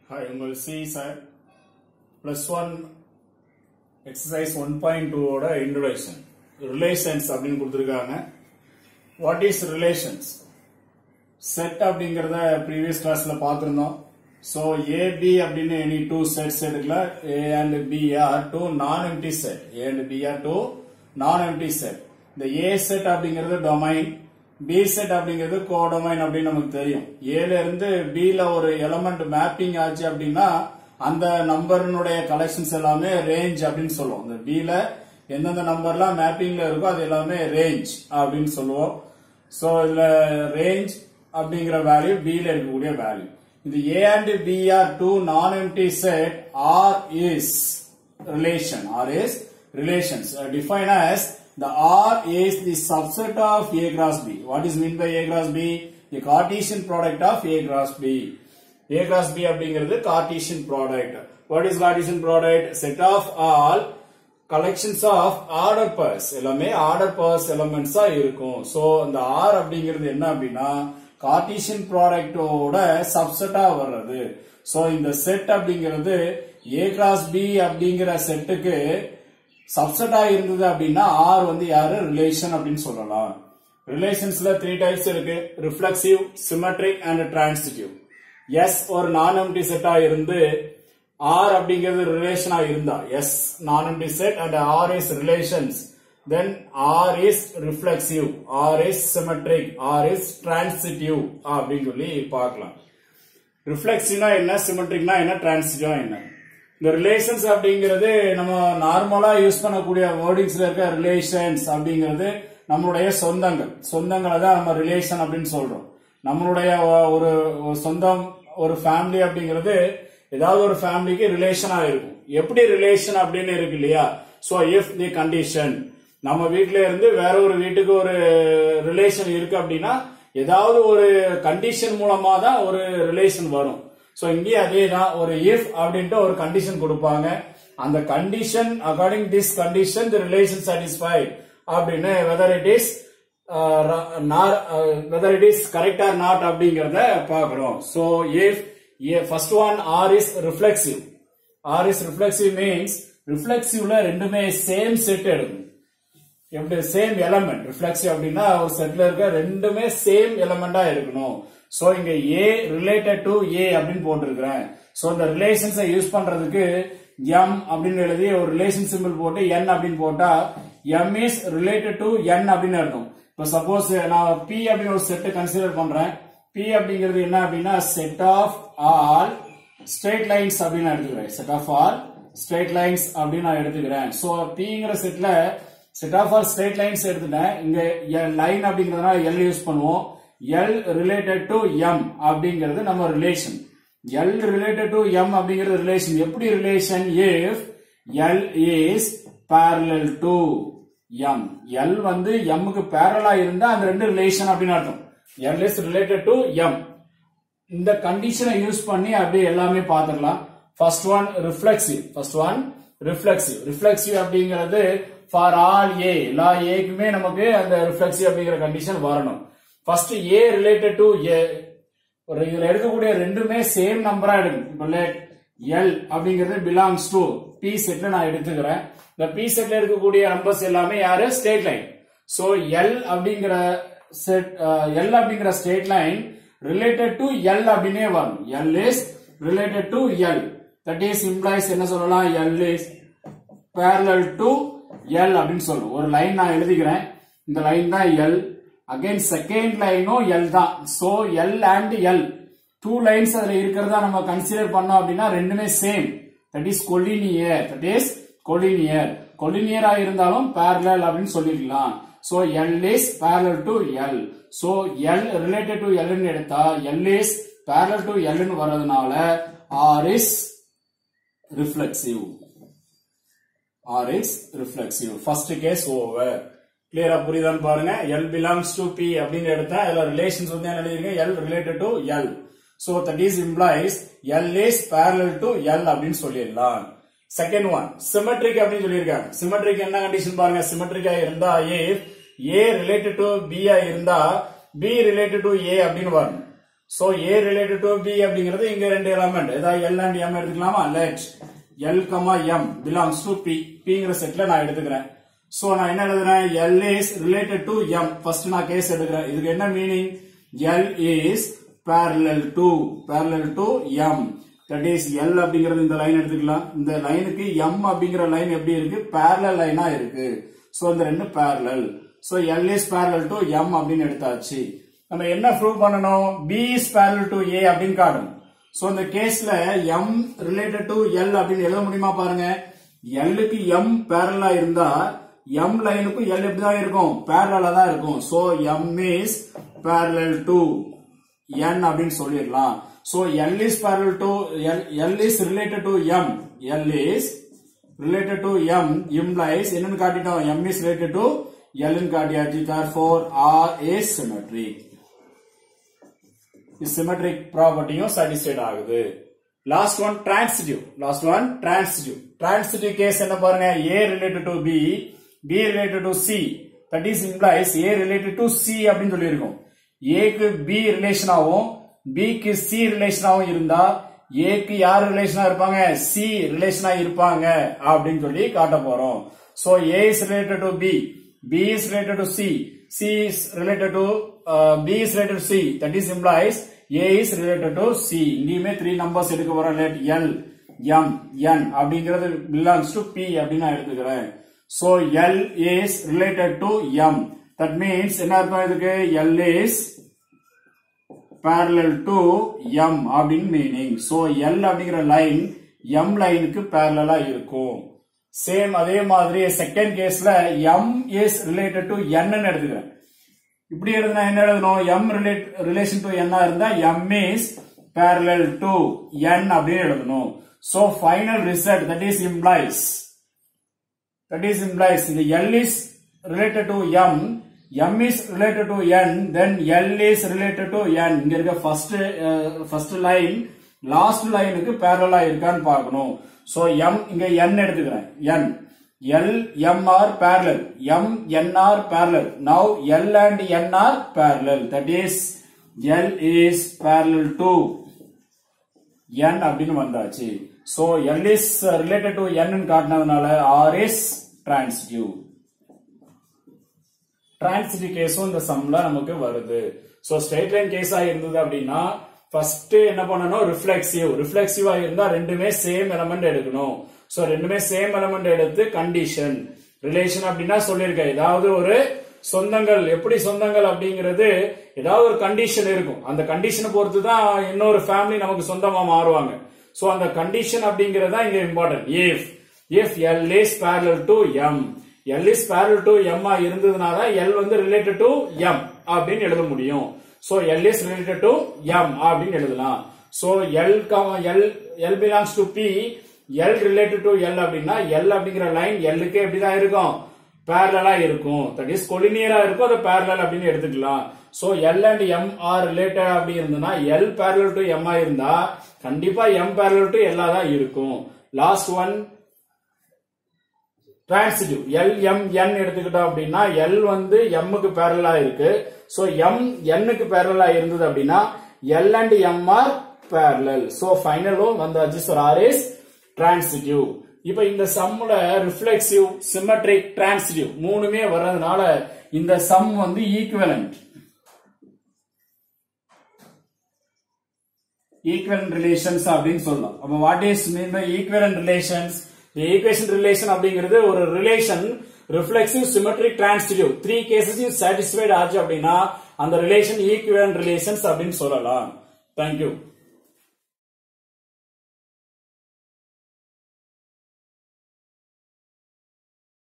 Hi உங்கள் C sir plus one exercise one point டூவோட introduction relations அப்படின்னு கொடுத்துருக்காங்க வாட் இஸ் ரிலேஷன்ஸ் செட் அப்படிங்கறத ப்ரீவியஸ் கிளாஸ்ல பார்த்திருந்தோம் ஸோ ஏபி அப்படின்னு எனி டூ செட்ஸ் எடுக்கலாம் A and B are two non empty set A and B are two non empty set இந்த A set அப்படிங்கிறது டொமைன் பி செட் அப்படிங்கிறது codomain அப்படின்னு நமக்கு தெரியும் ஏல இருந்து B ல ஒரு எலமெண்ட் மேப்பிங் ஆச்சு அப்படின்னா அந்த நம்பர்னுடைய கலெக்ஷன்ஸ் எல்லாமே ரேஞ்ச் அப்படின்னு சொல்லுவோம் இந்த B ல எந்தெந்த நம்பர்லாம் மேப்பிங்ல இருக்கோ அது எல்லாமே ரேஞ்ச் அப்படின்னு சொல்லுவோம் சோ இதுல ரேஞ்ச் அப்படிங்கிற வேல்யூ B ல இருக்கக்கூடிய வேல்யூ இது A and B are two non-empty set R is relation R is relations uh, defined as the R is the subset of A cross B. What is meant by A cross B? The Cartesian product of A cross B. A cross B அப்படிங்கிறது Cartesian product. What is Cartesian product? Set of all collections of order pairs எல்லாமே order pairs elements ஆ இருக்கும் so இந்த R அப்படிங்கிறது என்ன அப்படின்னா Cartesian ப்ராடக்டோட சப்செட்டா வர்றது so இந்த செட் அப்படிங்கிறது A கிராஸ் B அப்படிங்கிற செட்டுக்கு சப்செட்டா இருந்தது அப்படின்னா R வந்து யாரு ரிலேஷன் அப்படின்னு சொல்லலாம் ரிலேஷன்ஸ்ல த்ரீ டைப்ஸ் இருக்கு reflexive symmetric and transitive S ஒரு நான் எம்டி செட்டா இருந்து ஆர் அப்படிங்கிறது ரிலேஷனா இருந்தா S non empty set and R is relations then R is reflexive R is symmetric R is transitive அப்படின்னு சொல்லி பார்க்கலாம் ரிஃப்ளெக்சிவ்னா என்ன சிமெட்ரிக்னா என்ன டிரான்சிட்டிவா என்ன இந்த ரிலேஷன்ஸ் அப்படிங்கிறது நம்ம நார்மலா யூஸ் பண்ணக்கூடிய வேர்டிங்ஸ்ல இருக்க ரிலேஷன்ஸ் அப்படிங்கிறது நம்மளுடைய சொந்தங்கள் சொந்தங்களை தான் நம்ம ரிலேஷன் அப்படின்னு சொல்றோம் நம்மளுடைய ஒ- ஒரு ஒரு சொந்தம் ஒரு ஃபேமிலி அப்படிங்கிறது ஏதாவது ஒரு ஃபேமிலிக்கு ரிலேஷனா இருக்கும் எப்படி ரிலேஷன் அப்படின்னு இருக்கு இல்லையா சோ இஃப் தி கண்டிஷன் நம்ம வீட்ல இருந்து வேற ஒரு வீட்டுக்கு ஒரு ரிலேஷன் இருக்கு அப்படின்னா ஏதாவது ஒரு கண்டிஷன் மூலமா தான் ஒரு ரிலேஷன் வரும் சோ இங்கேயே அதே தான் ஒரு இஃப் அப்படின்ட்டு ஒரு கண்டிஷன் கொடுப்பாங்க அந்த condition according this condition the relation satisfied அப்படின்னு whether it is whether it is correct or not அப்படிங்கறத பாக்குறோம் so if first one R is reflexive R is reflexive means ரிஃப்ளெக்சிவ்ல ரெண்டுமே சேம் செட் எடுக்கும் எப்படி சேம் எலமெண்ட் ரிஃப்ளெக்சிவ் அப்படின்னா ஒரு செட்ல இருக்க ரெண்டுமே சேம் எலமெண்டா இருக்கணும் சோ இங்க ஏ ரிலேட்டட் டு ஏ அப்படின்னு போட்டிருக்கிறேன் சோ இந்த ரிலேஷன்ஸை யூஸ் பண்றதுக்கு எம் அப்படின்னு எழுதி ஒரு ரிலேஷன் சிம்பிள் போட்டு என் அப்படின்னு போட்டா M is related to N அப்படின்னு அர்த்தம் இப்போ சப்போஸ் நான் பி அப்படின்னு ஒரு செட் கன்சிடர் பண்றேன் பி அப்படிங்கிறது என்ன அப்படின்னா set of all straight lines அப்படின்னு நான் எடுத்துக்கிறேன் set of all straight lines அப்படின்னு நான் எடுத்துக்கிறேன் சோ பிங்கிற செட்ல set of all straight lines எடுத்துட்டேன் இங்க லைன் அப்படிங்கறதுனால எல் யூஸ் பண்ணுவோம் எல் ரிலேட்டட் டு எம் அப்படிங்கிறது நம்ம relation L related to M அப்படிங்கிறது ரிலேஷன் எப்படி relation if L is parallel to M L வந்து எம்முக்கு பேரலா இருந்தா அந்த ரெண்டு ரிலேஷன் அப்படின்னு அர்த்தம் L is related to M இந்த கண்டிஷனை யூஸ் பண்ணி அப்படியே எல்லாமே பார்த்துடலாம் first one reflexive first one reflexive reflexive அப்படிங்கிறது ஃபார் ஆல் ஏ எல்லா ஏக்குமே நமக்கு அந்த ரிஃப்ளெக்சிவ் அப்படிங்கிற கண்டிஷன் வரணும் first A related to A ஒரு இதுல எடுக்கக்கூடிய ரெண்டுமே சேம் நம்பரா எடுக்கும் இப்போ எல் அப்படிங்கிறது பிலாங்ஸ் டு பி செட்ல நான் எடுத்துக்கிறேன் இந்த பி செட்ல இருக்கக்கூடிய நம்பர்ஸ் எல்லாமே யாரு ஸ்டேட் லைன் சோ எல் அப்படிங்கிற செட் எல் அப்படிங்கிற straight line related to L அப்படின்னே வரும் L is related to L that is implies என்ன சொல்லலாம் L is parallel to L அப்படின்னு சொல்லும் ஒரு லைன் நான் எழுதிக்கிறேன் இந்த லைன் தான் எல் அகைன் செகண்ட் லைனும் எல் தான் so L and L two lines அதுல இருக்கிறதா நம்ம கன்சிடர் பண்ணோம் அப்படின்னா ரெண்டுமே same that is collinear that is collinear கொலினியரா இருந்தாலும் parallel அப்படின்னு சொல்லிக்கலாம் so L is parallel to L so L related to L எடுத்தா L is parallel to L வர்றதுனால R is reflexive R is reflexive first case over கிளியரா புரியுதான்னு பாருங்க L belongs to B அப்படின்னு எடுத்தா இதுல ரிலேஷன்ஸ் வந்து என்ன எழுதிருக்கீங்க L related to L so that is implies L is parallel to L அப்படின்னு சொல்லிடலாம் செகண்ட் ஒன் சிமெட்ரிக் அப்படின்னு சொல்லியிருக்காங்க சிமெட்ரிக் என்ன கண்டிஷன் பாருங்க சிமெட்ரிக்கா இருந்தா A A related to B ஆ இருந்தா பி ரிலேட்டட் டு ஏ அப்படின்னு வரணும் so A related to B அப்படிங்கிறது இங்க ரெண்டு எலமெண்ட் ஏதாவது எல் அண்ட் எம் எடுத்துக்கலாமா let L comma M belongs to B பிங்கிற செட்ல நான் எடுத்துக்கிறேன் சோ நான் என்ன எழுதுறேன் L is related to M first நான் கேஸ் எடுக்கிறேன் இதுக்கு என்ன meaning L is parallel to parallel to M that is L அப்படிங்கிறது இந்த லைன் எடுத்துக்கலாம் இந்த லைனுக்கு எம் அப்படிங்கிற லைன் எப்படி இருக்கு parallel லைனா இருக்கு சோ இந்த ரெண்டு parallel so L is parallel to M அப்படின்னு எடுத்தாச்சு நம்ம என்ன ப்ரூவ் பண்ணணும் B is parallel to A அப்படின்னு காட்டணும் சோ இந்த கேஸ்ல எம் ரிலேட்டட் டு எல் அப்படின்னு எழுத முடியுமா பாருங்க எல்லுக்கு எம் பேரலா இருந்தா எம் லைனுக்கும் எல் எப்படிதான் இருக்கும் பேரலா தான் இருக்கும் so M is parallel to N அப்படின்னு சொல்லிடலாம் so L is parallel to L is related to M L is related to M implies என்னன்னு காட்டிட்டோம் M is related to L காட்டியாச்சு therefore r is symmetric symmetric ப்ராப்பர்ட்டியும் satisfied ஆகுது last one transitive last one transitive transitive case என்ன பாருங்க A related to B B related to C that is implies A related to C அப்படின்னு சொல்லியிருக்கோம் ஏக்கு B ரிலேஷனாவும் பிக்கு C ரிலேஷனாவும் இருந்தா ஏக்கு யார் ரிலேஷனா இருப்பாங்க சி ரிலேஷனா இருப்பாங்க அப்படின்னு சொல்லி காட்ட போறோம் so A is related to B B is related to C C is related to B is related to C that is implies A is related to C இங்கேயுமே த்ரீ நம்பர்ஸ் எடுக்க போறோம் late L M என் அப்படிங்கிறது belongs to B அப்படின்னு நான் எடுத்துக்கிறேன் so L is related to M that means என்ன அர்த்தம் இதுக்கு L is parallel to m அப்படின்னு மீனிங் சோ L அப்படிங்கிற லைன் m லைனுக்கு parallel இருக்கும் சேம் அதே மாதிரி செகண்ட் கேஸ்ல m is related to n ன்னு எடுத்துக்கிறேன் இப்படி எழுதுனா என்ன எழுதணும் m relate relation to n இருந்தா m is parallel to n அப்படின்னு எழுதணும் so final result that is implies that is implies இந்த L is related to M M is related to N then L is related to N இங்க இருக்க first uh, first line last லைனுக்கு parallel இருக்கான்னு பார்க்கணும் so M இங்க N எடுத்துக்கிறேன் N L M are parallel M N are parallel now L and N are parallel that is L is parallel to n அப்படின்னு வந்தாச்சு so L is related to n ன்னு காட்டினதுனால R is transitive transitive கேஸும் இந்த சம்ல நமக்கு வருது so straight line கேஸா இருந்தது அப்படின்னா first என்ன பண்ணணும் ரிஃப்ளெக்சிவ் ரிஃப்ளெக்சிவா இருந்தா ரெண்டுமே சேம் எலமெண்ட் எடுக்கணும் சோ ரெண்டுமே சேம் எலமெண்ட் எடுத்து கண்டிஷன் ரிலேஷன் அப்படின்னா சொல்லியிருக்கேன் ஏதாவது ஒரு சொந்தங்கள் எப்படி சொந்தங்கள் அப்படிங்கிறது ஏதாவது ஒரு கண்டிஷன் இருக்கும் அந்த கண்டிஷனை பொறுத்து தான் இன்னொரு ஃபேமிலி நமக்கு சொந்தமா மாறுவாங்க சோ அந்த கண்டிஷன் அப்படிங்கறது தான் இங்க important if if L is parallel to M L is parallel to M இருந்ததுனால எல் வந்து ரிலேட்டட் டு எம் அப்படின்னு எழுத முடியும் so L is related to M அப்படின்னு எழுதலாம் so L L L belongs to B L related to L அப்படின்னா எல் அப்படிங்கிற லைன் எல்லுக்கு எப்படிதான் இருக்கும் பேரலா இருக்கும் தட் இஸ் கொலினியரா இருக்கும் அது பேரலல் அப்படின்னு எடுத்துக்கலாம் so L and M are related அப்படி இருந்ததுன்னா எல் பேரலல் டு எம் இருந்தா கண்டிப்பா எம் பேரலல் டு எல்லா தான் இருக்கும் last one transitive L M N எடுத்துக்கிட்டோம் அப்படின்னா எல் வந்து எம்முக்கு பேரலா இருக்கு சோ எம் என்னுக்கு பேரலா இருந்தது அப்படின்னா L and M are parallel so ஃபைனலும் வந்தாச்சு சோ ஆர் இஸ் டிரான்சிட்டிவ் இப்ப இந்த சம்ல ரிஃப்ளெக்சிவ் சிமெட்ரிக் டிரான்சிட்டிவ் மூணுமே வர்றதுனால இந்த சம் வந்து ஈக்குவலண்ட் ஈக்குவலண்ட் ரிலேஷன்ஸ் அப்படின்னு சொல்லலாம் அப்ப what is mean by equivalent relations equation relation அப்படிங்கிறது ஒரு relation reflexive symmetric transitive three கேசஸையும் சாட்டிஸ்ஃபைட் ஆச்சு அப்படின்னா அந்த ரிலேஷன் ஈக்குவலண்ட் ரிலேஷன்ஸ் அப்படின்னு சொல்லலாம் தேங்க்யூ